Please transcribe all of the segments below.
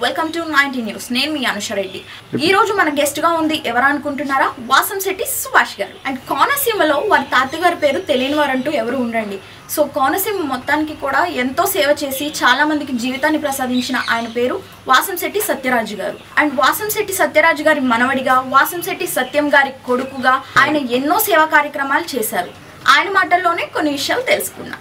welcome to ninety news నేను మీ అనుషరెడ్డి ఈ రోజు మన గెస్ట్ గా ఉంది ఎవరు అనుకుంటున్నారా వాసం శెట్టి సుభాష్ గారు అండ్ కోనసీమలో వారి తాతగారి పేరు తెలియని వారంటూ ఎవరు ఉండండి సో కోనసీమ మొత్తానికి కూడా ఎంతో సేవ చేసి చాలా మందికి జీవితాన్ని ప్రసాదించిన ఆయన పేరు వాసంశెట్టి సత్యరాజు గారు అండ్ వాసంశెట్టి సత్యరాజు గారి మనవడిగా వాసంశెట్టి సత్యం గారి కొడుకుగా ఆయన ఎన్నో సేవా కార్యక్రమాలు చేశారు ఆయన మాటల్లోనే కొన్ని విషయాలు తెలుసుకున్నాం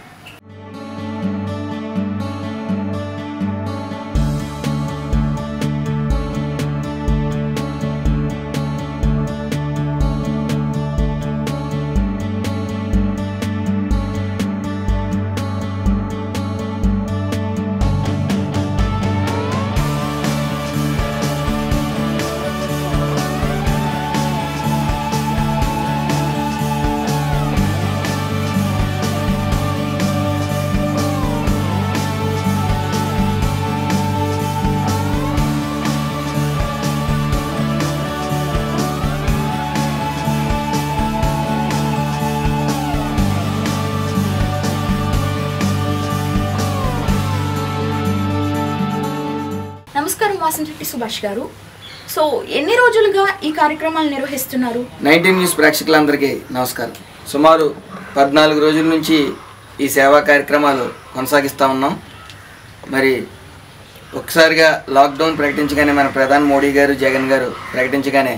నమస్కారం వాసంశెట్టి సుభాష్ గారు సో ఎన్ని రోజులుగా ఈ కార్యక్రమాలు నిర్వహిస్తున్నారు నైన్టీన్ న్యూస్ ప్రేక్షకులందరికీ నమస్కారం సుమారు పద్నాలుగు రోజుల నుంచి ఈ సేవా కార్యక్రమాలు కొనసాగిస్తూ ఉన్నాం మరి ఒకసారిగా లాక్డౌన్ ప్రకటించగానే మన ప్రధాని మోడీ గారు జగన్ గారు ప్రకటించగానే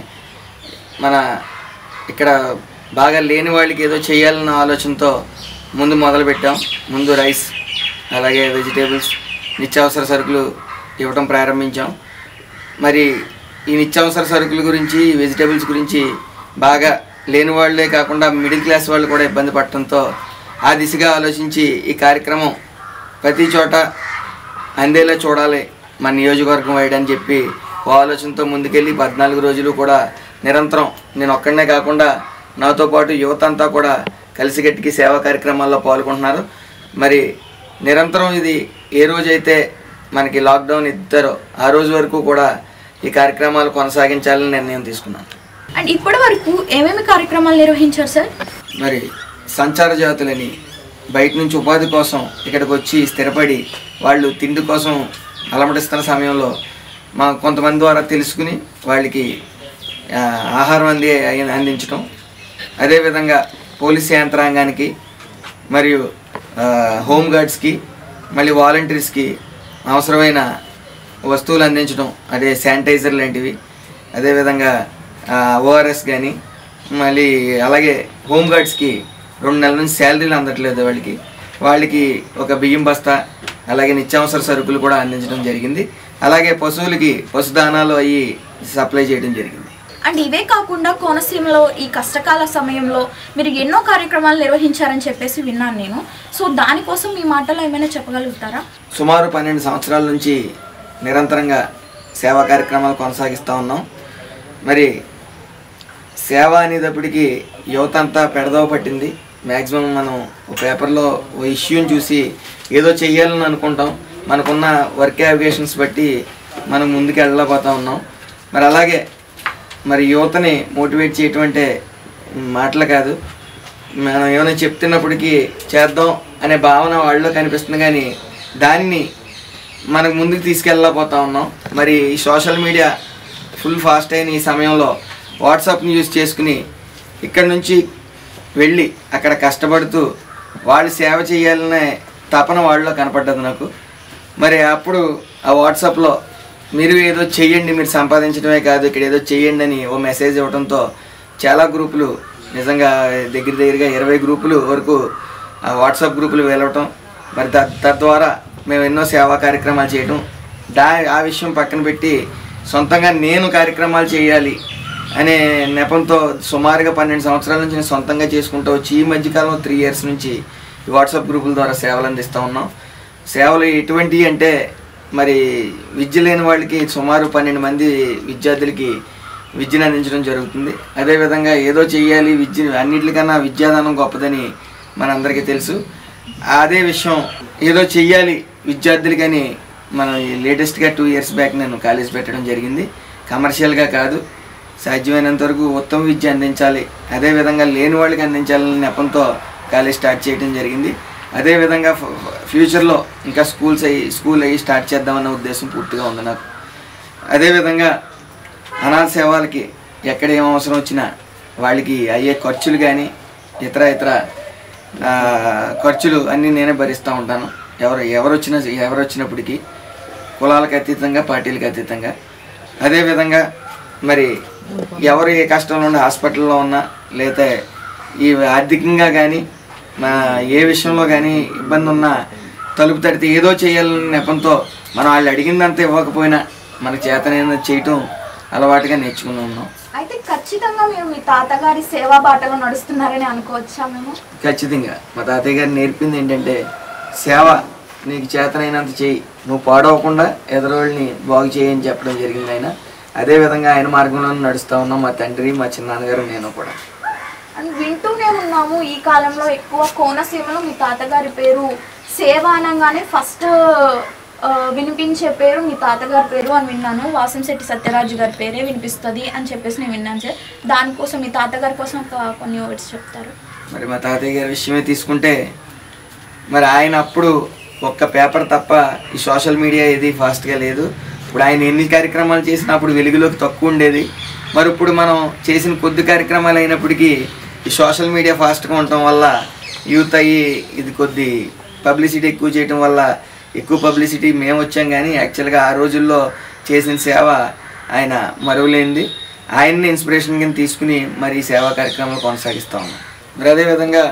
మన ఇక్కడ బాగా లేని వాళ్ళకి ఏదో చేయాలన్న ఆలోచనతో ముందు మొదలుపెట్టాం ముందు రైస్ అలాగే వెజిటేబుల్స్ నిత్యావసర సరుకులు ఇవ్వటం ప్రారంభించాం మరి ఈ నిత్యావసర సరుకుల గురించి ఈ వెజిటేబుల్స్ గురించి బాగా లేని వాళ్ళే కాకుండా మిడిల్ క్లాస్ వాళ్ళు కూడా ఇబ్బంది పడటంతో ఆ దిశగా ఆలోచించి ఈ కార్యక్రమం ప్రతి చోట అందేలా చూడాలి మన నియోజకవర్గం వైడ్ అని చెప్పి ఓ ఆలోచనతో ముందుకెళ్ళి పద్నాలుగు రోజులు కూడా నిరంతరం నేను ఒక్కడనే కాకుండా నాతో పాటు యువత అంతా కూడా కలిసికట్టుకి సేవా కార్యక్రమాల్లో పాల్గొంటున్నారు మరి నిరంతరం ఇది ఏ రోజైతే మనకి లాక్డౌన్ ఇద్దారో ఆ రోజు వరకు కూడా ఈ కార్యక్రమాలు కొనసాగించాలని నిర్ణయం తీసుకున్నాను అండ్ ఇప్పటి వరకు ఏమేమి కార్యక్రమాలు నిర్వహించారు సార్ మరి సంచార జాతులని బయట నుంచి ఉపాధి కోసం ఇక్కడికి వచ్చి స్థిరపడి వాళ్ళు తిండి కోసం అలమటిస్తున్న సమయంలో మా కొంతమంది ద్వారా తెలుసుకుని వాళ్ళకి ఆ, ఆహారం అంది అందించడం అదేవిధంగా పోలీస్ యంత్రాంగానికి మరియు ఆ, హోమ్ గార్డ్స్కి మళ్ళీ వాలంటీర్స్కి అవసరమైన వస్తువులు అందించడం అదే శానిటైజర్ లాంటివి అదేవిధంగా ఓఆర్ఎస్ కానీ మళ్ళీ అలాగే హోమ్ గార్డ్స్కి రెండు నెలల నుంచి శాలరీలు అందట్లేదు వాళ్ళకి వాళ్ళకి ఒక బియ్యం బస్తా అలాగే నిత్యావసర సరుకులు కూడా అందించడం జరిగింది అలాగే పశువులకి పశుదానాలు అవి సప్లై చేయడం జరిగింది అండ్ ఇవే కాకుండా కోనసీమలో ఈ కష్టకాల సమయంలో మీరు ఎన్నో కార్యక్రమాలు నిర్వహించారని చెప్పేసి విన్నాను నేను సో దానికోసం మీ మాటలో ఏమైనా చెప్పగలుగుతారా సుమారు పన్నెండు సంవత్సరాల నుంచి నిరంతరంగా సేవా కార్యక్రమాలు కొనసాగిస్తూ ఉన్నాం మరి సేవ అనేటప్పటికి యువత అంతా పెడదవ పట్టింది మ్యాక్సిమం మనం ఒక పేపర్లో ఓ ఇష్యూని చూసి ఏదో చెయ్యాలని అనుకుంటాం మనకున్న వర్క్ యావిగేషన్స్ బట్టి మనం ముందుకు వెళ్ళలేకపోతా ఉన్నాం మరి అలాగే మరి యువతని మోటివేట్ చేయటం అంటే మాటలు కాదు మనం ఏమైనా చెప్తున్నప్పటికీ చేద్దాం అనే భావన వాళ్ళలో కనిపిస్తుంది కానీ దాన్ని మనకు ముందుకు తీసుకెళ్ళలేకపోతా ఉన్నాం మరి ఈ సోషల్ మీడియా ఫుల్ ఫాస్ట్ అయిన ఈ సమయంలో వాట్సాప్ని యూజ్ చేసుకుని ఇక్కడ నుంచి వెళ్ళి అక్కడ కష్టపడుతూ వాళ్ళు సేవ చేయాలనే తపన వాళ్ళలో కనపడ్డది నాకు మరి అప్పుడు ఆ వాట్సాప్లో మీరు ఏదో చెయ్యండి మీరు సంపాదించడమే కాదు ఇక్కడ ఏదో చెయ్యండి అని ఓ మెసేజ్ ఇవ్వడంతో చాలా గ్రూపులు నిజంగా దగ్గర దగ్గరగా ఇరవై గ్రూపులు వరకు ఆ వాట్సాప్ గ్రూపులు వెళ్ళవటం మరి త తద్వారా మేము ఎన్నో సేవా కార్యక్రమాలు చేయటం దా ఆ విషయం పక్కన పెట్టి సొంతంగా నేను కార్యక్రమాలు చేయాలి అనే నెపంతో సుమారుగా పన్నెండు సంవత్సరాల నుంచి నేను సొంతంగా చేసుకుంటూ వచ్చి ఈ మధ్యకాలంలో త్రీ ఇయర్స్ నుంచి ఈ వాట్సాప్ గ్రూపుల ద్వారా సేవలు అందిస్తూ ఉన్నాం సేవలు ఎటువంటివి అంటే మరి విద్య లేని వాళ్ళకి సుమారు పన్నెండు మంది విద్యార్థులకి విద్యను అందించడం జరుగుతుంది అదేవిధంగా ఏదో చెయ్యాలి విద్య అన్నిటికన్నా విద్యాదానం గొప్పదని మనందరికీ తెలుసు అదే విషయం ఏదో చెయ్యాలి విద్యార్థులకని మనం లేటెస్ట్గా టూ ఇయర్స్ బ్యాక్ నేను కాలేజ్ పెట్టడం జరిగింది కమర్షియల్గా కాదు సాధ్యమైనంత వరకు ఉత్తమ విద్య అందించాలి అదేవిధంగా లేని వాళ్ళకి అందించాలనే నెపంతో కాలేజ్ స్టార్ట్ చేయడం జరిగింది అదేవిధంగా ఫ- ఫ్యూచర్లో ఇంకా స్కూల్స్ అయ్యి స్కూల్ అయ్యి స్టార్ట్ చేద్దామన్న ఉద్దేశం పూర్తిగా ఉంది నాకు అదేవిధంగా అనాథ సేవలకి ఎక్కడ ఏం అవసరం వచ్చినా వాళ్ళకి అయ్యే ఖర్చులు కానీ ఇతర ఇతర ఆ, ఖర్చులు అన్నీ నేనే భరిస్తూ ఉంటాను ఎవరు ఎవరు వచ్చినా ఎవరు వచ్చినప్పటికీ కులాలకు అతీతంగా పార్టీలకు అతీతంగా అదేవిధంగా మరి ఎవరు ఏ కష్టంలో ఉన్న హాస్పిటల్లో ఉన్నా లేతే ఈ ఆర్థికంగా కానీ మా ఏ విషయంలో కానీ ఇబ్బంది ఉన్నా తలుపు తడితే ఏదో చేయాలనే నెపంతో మనం వాళ్ళు అడిగిందంతా ఇవ్వకపోయినా మన చేతనైనా చేయటం అలవాటుగా నేర్చుకుని ఉన్నాం అయితే ఖచ్చితంగా మీరు మీ తాతగారి సేవా బాటలో నడుస్తున్నారని అనుకోవచ్చా మేము ఖచ్చితంగా మా తాతయ్య గారు నేర్పింది ఏంటంటే సేవ నీకు చేతనైనంత చేయి నువ్వు పాడవకుండా ఎదురోళ్ళని బాగు చేయని చెప్పడం జరిగింది ఆయన అదేవిధంగా ఆయన మార్గంలో నడుస్తూ ఉన్నాం మా తండ్రి మా చిన్నాన్నగారు నేను కూడా అండ్ వింటూనే ఉన్నాము ఈ కాలంలో ఎక్కువ కోనసీమలో మీ తాతగారి పేరు సేవ అనగానే ఫస్ట్ వినిపించే పేరు మీ తాతగారి పేరు అని విన్నాను వాసంశెట్టి సత్యరాజు గారి పేరే వినిపిస్తుంది అని చెప్పేసి నేను విన్నాను సార్ దానికోసం మీ తాతగారి కోసం ఒక కొన్ని వర్డ్స్ చెప్తారు మరి మా తాతయ్య గారి విషయమే తీసుకుంటే మరి ఆయన అప్పుడు ఒక్క పేపర్ తప్ప ఈ సోషల్ మీడియా ఏది ఫాస్ట్గా లేదు ఇప్పుడు ఆయన ఎన్ని కార్యక్రమాలు చేసినా అప్పుడు వెలుగులోకి తక్కువ ఉండేది మరి ఇప్పుడు మనం చేసిన కొద్ది కార్యక్రమాలు అయినప్పటికీ ఈ సోషల్ మీడియా ఫాస్ట్గా ఉండటం వల్ల యూత్ అయ్యి ఇది కొద్ది పబ్లిసిటీ ఎక్కువ చేయటం వల్ల ఎక్కువ పబ్లిసిటీ మేము వచ్చాం కానీ యాక్చువల్గా ఆ రోజుల్లో చేసిన సేవ ఆయన మరువలేనిది ఆయన్ని ఇన్స్పిరేషన్ కింద తీసుకుని మరి ఈ సేవా కార్యక్రమాలు కొనసాగిస్తా ఉన్నాం మరి అదేవిధంగా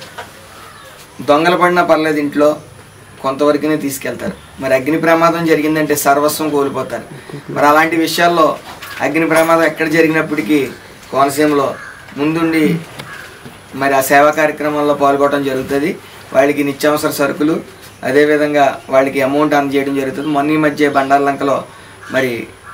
దొంగలు పడినా పర్లేదు ఇంట్లో కొంతవరకునే తీసుకెళ్తారు మరి అగ్ని ప్రమాదం జరిగిందంటే సర్వస్వం కోల్పోతారు మరి అలాంటి విషయాల్లో అగ్ని ప్రమాదం ఎక్కడ జరిగినప్పటికీ కోనసీమలో ముందుండి మరి ఆ సేవా కార్యక్రమంలో పాల్గొనడం జరుగుతుంది వాళ్ళకి నిత్యావసర సరుకులు అదేవిధంగా వాళ్ళకి అమౌంట్ అందజేయడం జరుగుతుంది మొన్న ఈ మధ్య బండార్లంకలో మరి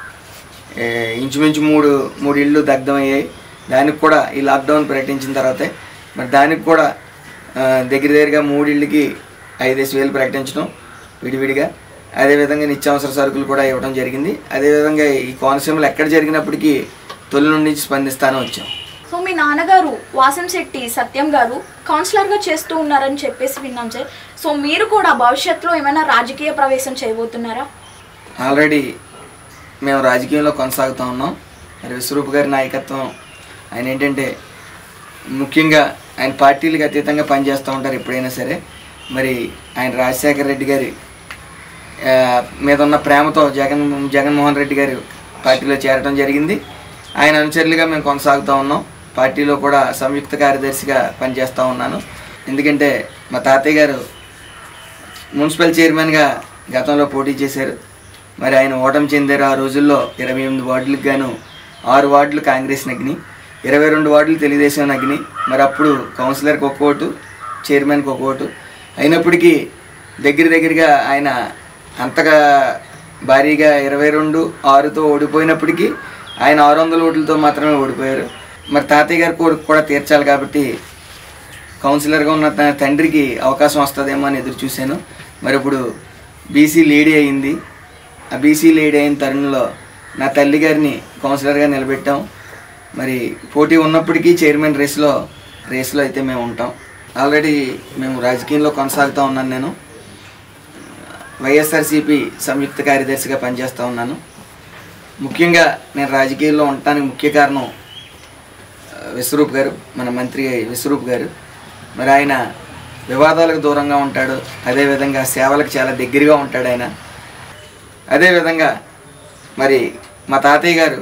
ఏ, ఇంచుమించు మూడు మూడు ఇళ్ళు దగ్ధమయ్యాయి దానికి కూడా ఈ లాక్డౌన్ ప్రకటించిన తర్వాతే మరి దానికి కూడా ఆ, దగ్గర దగ్గరగా మూడిళ్ళకి ఐదేసి వేలు ప్రకటించడం విడివిడిగా అదేవిధంగా నిత్యావసర సరుకులు కూడా ఇవ్వడం జరిగింది అదేవిధంగా ఈ కోనసీమలు ఎక్కడ జరిగినప్పటికీ తొలి నుండి స్పందిస్తానే వచ్చాం సో మీ నాన్నగారు వాసంశెట్టి సత్యం గారు కౌన్సిలర్గా చేస్తూ ఉన్నారని చెప్పేసి విన్నాం సార్ సో మీరు కూడా భవిష్యత్తులో ఏమైనా రాజకీయ ప్రవేశం చేయబోతున్నారా ఆల్రెడీ మేము రాజకీయంలో కొనసాగుతూ ఉన్నాం మరి విశ్వరూప్ గారి నాయకత్వం ఆయన ఏంటంటే ముఖ్యంగా ఆయన పార్టీలకు అతీతంగా పనిచేస్తూ ఉంటారు ఎప్పుడైనా సరే మరి ఆయన రాజశేఖర రెడ్డి గారి ఆ, మీద ఉన్న ప్రేమతో జగన్ జగన్మోహన్ రెడ్డి గారు పార్టీలో చేరడం జరిగింది ఆయన అనుచరులుగా మేము కొనసాగుతూ ఉన్నాం పార్టీలో కూడా సంయుక్త కార్యదర్శిగా పనిచేస్తూ ఉన్నాను ఎందుకంటే మా తాతయ్య గారు మున్సిపల్ చైర్మన్గా గతంలో పోటీ చేశారు మరి ఆయన ఓటమి చెందారు ఆ రోజుల్లో ఇరవై ఎనిమిది వార్డులకు గాను ఆరు వార్డులు కాంగ్రెస్ నగ్ని ఇరవై రెండు వార్డులు తెలుగుదేశం నగ్ని మరి అప్పుడు కౌన్సిలర్కి ఒక ఓటు చైర్మన్కి ఒక ఓటు అయినప్పటికీ దగ్గర దగ్గరగా ఆయన అంతగా భారీగా ఇరవై రెండు ఆరుతో ఓడిపోయినప్పటికీ ఆయన ఆరు వందల ఓట్లతో మాత్రమే ఓడిపోయారు మరి తాతయ్య గారి కోరిక కూడా తీర్చాలి కాబట్టి కౌన్సిలర్గా ఉన్న తన తండ్రికి అవకాశం వస్తుందేమో అని ఎదురు చూశాను మరి ఇప్పుడు బీసీ లేడీ అయింది ఆ బీసీ లేడీ అయిన తరుణంలో నా తల్లి గారిని కౌన్సిలర్గా నిలబెట్టాం మరి పోటీ ఉన్నప్పటికీ చైర్మన్ రేస్లో రేస్లో అయితే మేము ఉంటాం ఆల్రెడీ మేము రాజకీయంలో కొనసాగుతూ ఉన్నాను నేను వైఎస్ఆర్సీపీ సంయుక్త కార్యదర్శిగా పనిచేస్తూ ఉన్నాను ముఖ్యంగా నేను రాజకీయాల్లో ఉండటానికి ముఖ్య కారణం ఆ, విశ్వరూప్ గారు మన మంత్రి విశ్వరూప్ గారు మరి ఆయన వివాదాలకు దూరంగా ఉంటాడు అదేవిధంగా సేవలకు చాలా దగ్గరగా ఉంటాడు ఆయన అదేవిధంగా మరి మా తాతయ్య గారు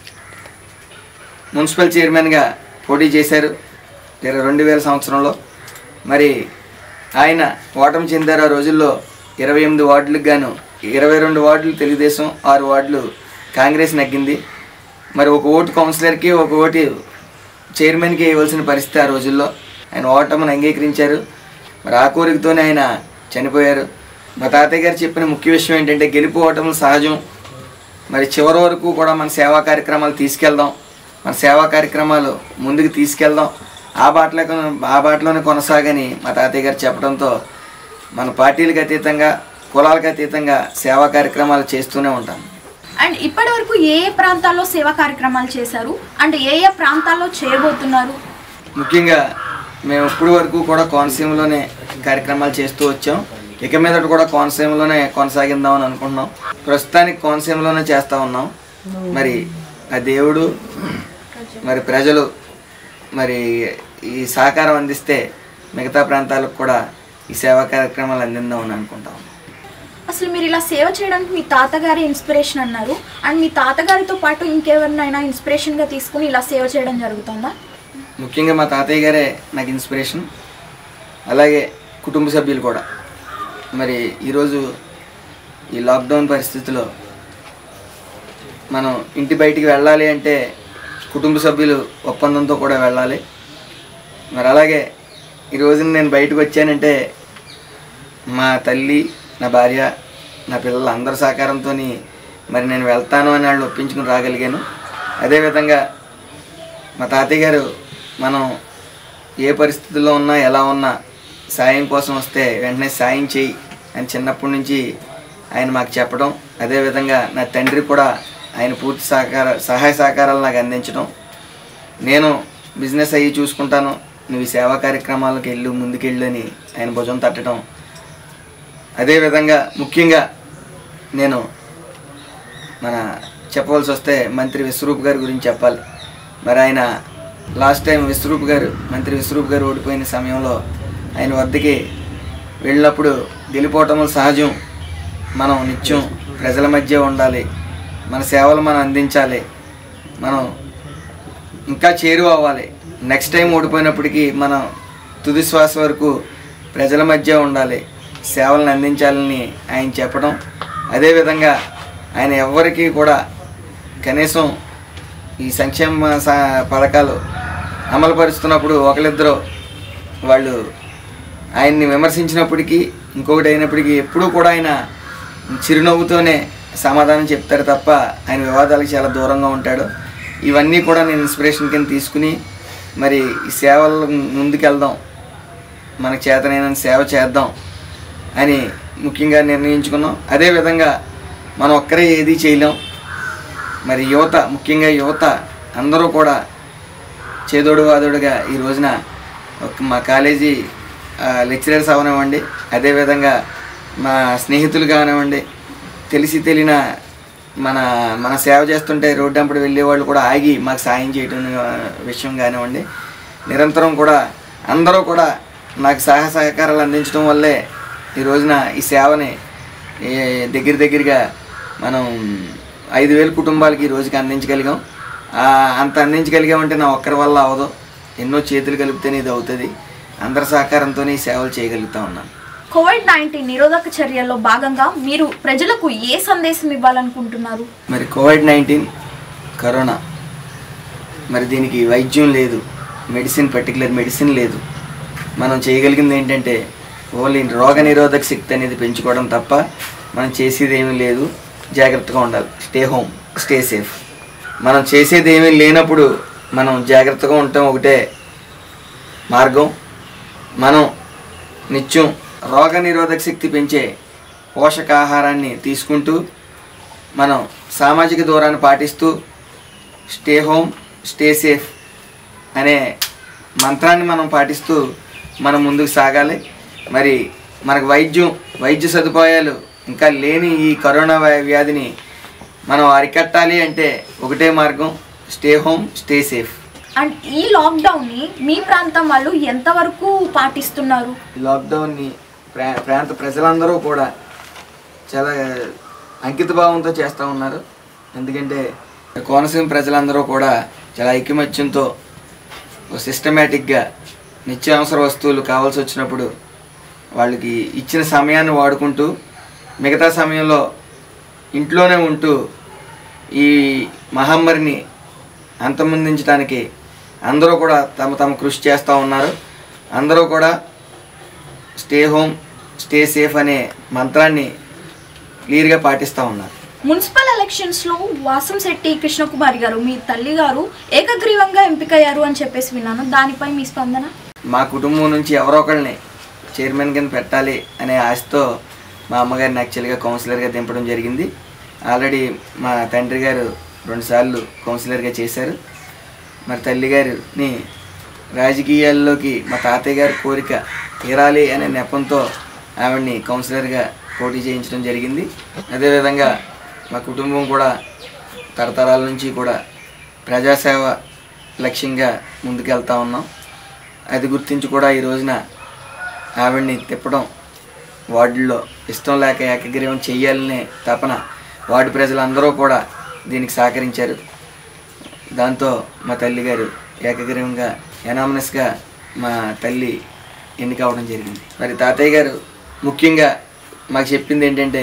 మున్సిపల్ చైర్మన్గా పోటీ చేశారు ఇరవై రెండు వేల సంవత్సరంలో మరి ఆయన ఓటమి చెందారు ఆ రోజుల్లో ఇరవై ఎనిమిది వార్డులకు గాను ఇరవై రెండు వార్డులు తెలుగుదేశం ఆరు వార్డులు కాంగ్రెస్ నగ్గింది మరి ఒక ఓటు కౌన్సిలర్కి ఒక ఓటు చైర్మన్కి ఇవ్వాల్సిన పరిస్థితి ఆ రోజుల్లో ఆయన ఓటమిని అంగీకరించారు మరి ఆ కోరికతోనే ఆయన చనిపోయారు మా తాతయ్య గారు చెప్పిన ముఖ్య విషయం ఏంటంటే గెలుపు ఓటములు సహజం మరి చివరి వరకు కూడా మన సేవా కార్యక్రమాలు తీసుకెళ్దాం మన సేవా కార్యక్రమాలు ముందుకు తీసుకెళ్దాం ఆ బాటలో ఆ బాటలోనే కొనసాగని మా తాతయ్య గారు చెప్పడంతో మన పార్టీలకు అతీతంగా కులాలకు అతీతంగా సేవా కార్యక్రమాలు చేస్తూనే ఉంటాం అండ్ ఇప్పటి వరకు ఏ ఏ ప్రాంతాల్లో సేవా కార్యక్రమాలు చేశారు అండ్ ఏ ఏ ప్రాంతాల్లో చేయబోతున్నారు ముఖ్యంగా మేము ఇప్పటి వరకు కూడా కోనసీమలోనే కార్యక్రమాలు చేస్తూ వచ్చాం ఇక మీదట కూడా కోనసీమలోనే కొనసాగిద్దామని అనుకుంటున్నాం ప్రస్తుతానికి కోనసీమలోనే చేస్తూ ఉన్నాం మరి ఆ దేవుడు మరి ప్రజలు మరి ఈ సహకారం అందిస్తే మిగతా ప్రాంతాలకు కూడా ఈ సేవా కార్యక్రమాలు అందిందామని అనుకుంటాం అసలు మీరు ఇలా సేవ చేయడానికి మీ తాతగారి ఇన్స్పిరేషన్ అన్నారు అండ్ మీ తాతగారితో పాటు ఇంకెవరినైనా ఇన్స్పిరేషన్గా తీసుకుని ఇలా సేవ చేయడం జరుగుతుందా ముఖ్యంగా మా తాతయ్య గారే నాకు ఇన్స్పిరేషన్ అలాగే కుటుంబ సభ్యులు కూడా మరి ఈరోజు ఈ లాక్డౌన్ పరిస్థితిలో మనం ఇంటి బయటికి వెళ్ళాలి అంటే కుటుంబ సభ్యులు ఒప్పందంతో కూడా వెళ్ళాలి మరి అలాగే ఈ రోజున నేను బయటకు వచ్చానంటే మా తల్లి నా భార్య నా పిల్లల అందరి సహకారంతో మరి నేను వెళ్తాను అని వాళ్ళు ఒప్పించుకుని రాగలిగాను అదేవిధంగా మా తాతయ్య గారు మనం ఏ పరిస్థితుల్లో ఉన్నా ఎలా ఉన్నా సాయం కోసం వస్తే వెంటనే సాయం చేయి అని చిన్నప్పటి నుంచి ఆయన మాకు చెప్పడం అదేవిధంగా నా తండ్రి కూడా ఆయన పూర్తి సహకార సహాయ సహకారాలు నాకు అందించడం నేను బిజినెస్ అయ్యి చూసుకుంటాను నువ్వు ఈ సేవా కార్యక్రమాలకు వెళ్ళు ముందుకెళ్ళు అని ఆయన భుజం తట్టడం అదేవిధంగా ముఖ్యంగా నేను మన చెప్పవలసి వస్తే మంత్రి విశ్వరూప్ గారి గురించి చెప్పాలి మరి ఆయన లాస్ట్ టైం విశ్వరూప్ గారు మంత్రి విశ్వరూప్ గారు ఓడిపోయిన సమయంలో ఆయన వద్దకి వెళ్ళినప్పుడు గెలిపోవటం సహజం మనం నిత్యం ప్రజల మధ్య ఉండాలి మన సేవలు మనం అందించాలి మనం ఇంకా చేరువ అవ్వాలి నెక్స్ట్ టైం ఓడిపోయినప్పటికీ మనం తుది శ్వాస వరకు ప్రజల మధ్య ఉండాలి సేవలను అందించాలని ఆయన చెప్పడం అదేవిధంగా ఆయన ఎవ్వరికీ కూడా కనీసం ఈ సంక్షేమ స- పథకాలు అమలు పరుస్తున్నప్పుడు ఒకరిద్దరు వాళ్ళు ఆయన్ని విమర్శించినప్పటికీ ఇంకొకటి అయినప్పటికీ ఎప్పుడూ కూడా ఆయన చిరునవ్వుతోనే సమాధానం చెప్తారు తప్ప ఆయన వివాదాలకు చాలా దూరంగా ఉంటాడు ఇవన్నీ కూడా నేను ఇన్స్పిరేషన్ కింద తీసుకుని మరి ఈ సేవలు ముందుకెళ్దాం మనకు చేతనైన సేవ చేద్దాం అని ముఖ్యంగా నిర్ణయించుకున్నాం అదేవిధంగా మనం ఒక్కరే ఏది చేయలేం మరి యువత ముఖ్యంగా యువత అందరూ కూడా చేదోడు వాదోడుగా ఈ రోజున ఒక మా కాలేజీ లెక్చరర్స్ అవనివ్వండి అదేవిధంగా మా స్నేహితులు కానివ్వండి తెలిసి తెలియని మన మన సేవ చేస్తుంటే రోడ్డు వెంబడి వెళ్ళే వాళ్ళు కూడా ఆగి మాకు సాయం చేయడం ఆ, విషయం కానివ్వండి నిరంతరం కూడా అందరూ కూడా నాకు సహాయ సహకారాలు అందించడం వల్లే ఈ రోజున ఈ సేవని ఏ, దగ్గర దగ్గరగా మనం ఐదు వేల కుటుంబాలకి ఈ రోజుకి అందించగలిగాం ఆ, అంత అందించగలిగామంటే నా ఒక్కరి వల్ల అవదు ఎన్నో చేతులు కలిపితేనే ఇది అవుతుంది అందరి సహకారంతోనే ఈ సేవలు చేయగలుగుతా ఉన్నాను కోవిడ్ నైన్టీన్ నిరోధక చర్యల్లో భాగంగా మీరు ప్రజలకు ఏ సందేశం ఇవ్వాలనుకుంటున్నారు మరి కోవిడ్ నైన్టీన్ కరోనా మరి దీనికి వైద్యం లేదు మెడిసిన్ పర్టికులర్ మెడిసిన్ లేదు మనం చేయగలిగింది ఏంటంటే ఓన్లీ రోగ నిరోధక శక్తి అనేది పెంచుకోవడం తప్ప మనం చేసేది ఏమీ లేదు జాగ్రత్తగా ఉండాలి స్టే హోమ్ స్టే సేఫ్ మనం చేసేది ఏమీ లేనప్పుడు మనం జాగ్రత్తగా ఉండటం ఒకటే మార్గం మనం నిత్యం రోగ నిరోధక శక్తి పెంచే పోషకాహారాన్ని తీసుకుంటూ మనం సామాజిక దూరాన్ని పాటిస్తూ స్టే హోమ్ స్టే సేఫ్ అనే మంత్రాన్ని మనం పాటిస్తూ మనం ముందుకు సాగాలి మరి మనకు వైద్యం వైద్య సదుపాయాలు ఇంకా లేని ఈ కరోనా వ్య- వ్యాధిని మనం అరికట్టాలి అంటే ఒకటే మార్గం stay home stay safe and ఈ లాక్డౌన్ని మీ ప్రాంతం వాళ్ళు ఎంతవరకు పాటిస్తున్నారు ఈ లాక్డౌన్ని ప్రా ప్రాంత ప్రజలందరూ కూడా చాలా అంకిత భావంతో చేస్తూ ఉన్నారు ఎందుకంటే కోనసీమ ప్రజలందరూ కూడా చాలా ఐకమత్యంతో సిస్టమేటిక్గా నిత్యావసర వస్తువులు కావాల్సి వచ్చినప్పుడు వాళ్ళకి ఇచ్చిన సమయాన్ని వాడుకుంటూ మిగతా సమయంలో ఇంట్లోనే ఉంటూ ఈ మహమ్మారిని అంతమొందించడానికి అందరూ కూడా తమ తమ కృషి చేస్తూ ఉన్నారు అందరూ కూడా స్టే హోమ్ స్టే సేఫ్ అనే మంత్రాన్ని క్లియర్గా పాటిస్తూ ఉన్నారు మున్సిపల్ ఎలక్షన్స్ లో వాసం శెట్టి కృష్ణకుమారి గారు మీ తల్లి గారు ఏకగ్రీవంగా ఎంపికయ్యారు అని చెప్పేసి విన్నాను దానిపై మీ స్పందన మా కుటుంబం నుంచి ఎవరో ఒకరిని చైర్మన్ కింద పెట్టాలి అనే ఆశతో మా అమ్మగారిని యాక్చువల్గా కౌన్సిలర్గా దింపడం జరిగింది ఆల్రెడీ మా తండ్రి గారు రెండుసార్లు కౌన్సిలర్గా చేశారు మరి తల్లి గారిని రాజకీయాల్లోకి మా తాతయ్య గారి కోరిక తీరాలి అనే నెపంతో ఆవిడ్ని కౌన్సిలర్గా పోటీ చేయించడం జరిగింది అదేవిధంగా మా కుటుంబం కూడా తరతరాల నుంచి కూడా ప్రజాసేవ లక్ష్యంగా ముందుకెళ్తా ఉన్నాం అది గుర్తించి కూడా ఈ రోజున ఆవిడ్ని తిప్పడం వార్డుల్లో ఇష్టం లేక ఏకగ్రీవం చెయ్యాలనే తపన వార్డు ప్రజలందరూ కూడా దీనికి సహకరించారు దాంతో మా తల్లి గారు ఏకగ్రీవంగా ఎనామనస్గా మా తల్లి ఎన్నిక అవడం జరిగింది మరి తాతయ్య గారు ముఖ్యంగా మాకు చెప్పింది ఏంటంటే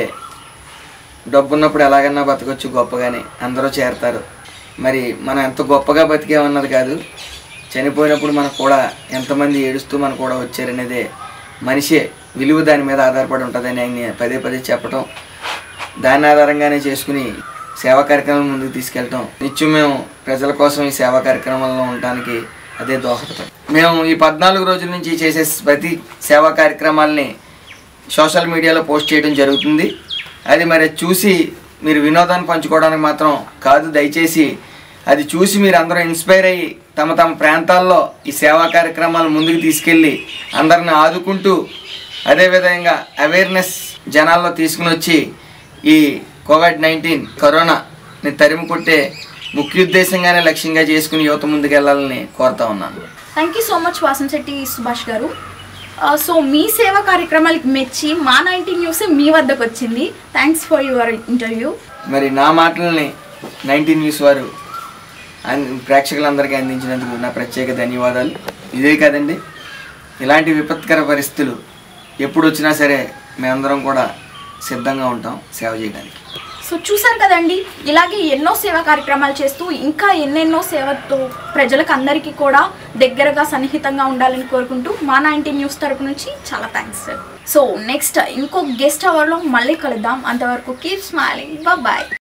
డబ్బు ఉన్నప్పుడు ఎలాగన్నా బతకొచ్చు గొప్పగానే అందరూ చేరతారు మరి మనం ఎంత గొప్పగా బతికామన్నది కాదు చనిపోయినప్పుడు మనకు కూడా ఎంతమంది ఏడుస్తూ మనకు కూడా వచ్చారనేదే మనిషే విలువ దాని మీద ఆధారపడి ఉంటుందని ఆయన పదే పదే చెప్పటం దాని ఆధారంగానే చేసుకుని సేవా కార్యక్రమం ముందుకు తీసుకెళ్ళటం నిత్యం మేము ప్రజల కోసం ఈ సేవా కార్యక్రమంలో ఉండటానికి అదే దోహదపడి మేము ఈ పద్నాలుగు రోజుల నుంచి చేసే ప్రతి సేవా కార్యక్రమాల్ని సోషల్ మీడియాలో పోస్ట్ చేయడం జరుగుతుంది అది మరి చూసి మీరు వినోదాన్ని పంచుకోవడానికి మాత్రం కాదు దయచేసి అది చూసి మీరు అందరూ ఇన్స్పైర్ అయ్యి తమ తమ ప్రాంతాల్లో ఈ సేవా కార్యక్రమాలు ముందుకు తీసుకెళ్ళి అందరిని ఆదుకుంటూ అదేవిధంగా అవేర్నెస్ జనాల్లో తీసుకుని వచ్చి ఈ కోవిడ్ నైన్టీన్ కరోనాని తరిమి కొట్టే ముఖ్య ఉద్దేశంగానే లక్ష్యంగా చేసుకుని యువత ముందుకెళ్లాలని కోరుతా ఉన్నాను thank you so much Vasamsetti Subhash గారు సో మీ సేవా కార్యక్రమాలకు మెచ్చి మా నైన్టీ న్యూస్ మీ వద్దకు వచ్చింది థ్యాంక్స్ ఫర్ యువర్ ఇంటర్వ్యూ మరి నా మాటల్ని నైన్టీన్ న్యూస్ వారు అన్- ప్రేక్షకులందరికీ అందించినందుకు నా ప్రత్యేక ధన్యవాదాలు ఇదే కాదండి ఇలాంటి విపత్కర పరిస్థితులు ఎప్పుడు వచ్చినా సరే మేమందరం కూడా సిద్ధంగా ఉంటాం సేవ చేయడానికి సో చూసారు కదండి ఇలాగే ఎన్నో సేవా కార్యక్రమాలు చేస్తూ ఇంకా ఎన్నెన్నో సేవతో ప్రజలకు అందరికీ కూడా దగ్గరగా సన్నిహితంగా ఉండాలని కోరుకుంటూ మా నైన్టీ న్యూస్ తరపు నుంచి చాలా థ్యాంక్స్ సార్ సో నెక్స్ట్ ఇంకో గెస్ట్ అవర్లో మళ్ళీ కలుద్దాం అంతవరకు కీప్ స్మైలింగ్ బాయ్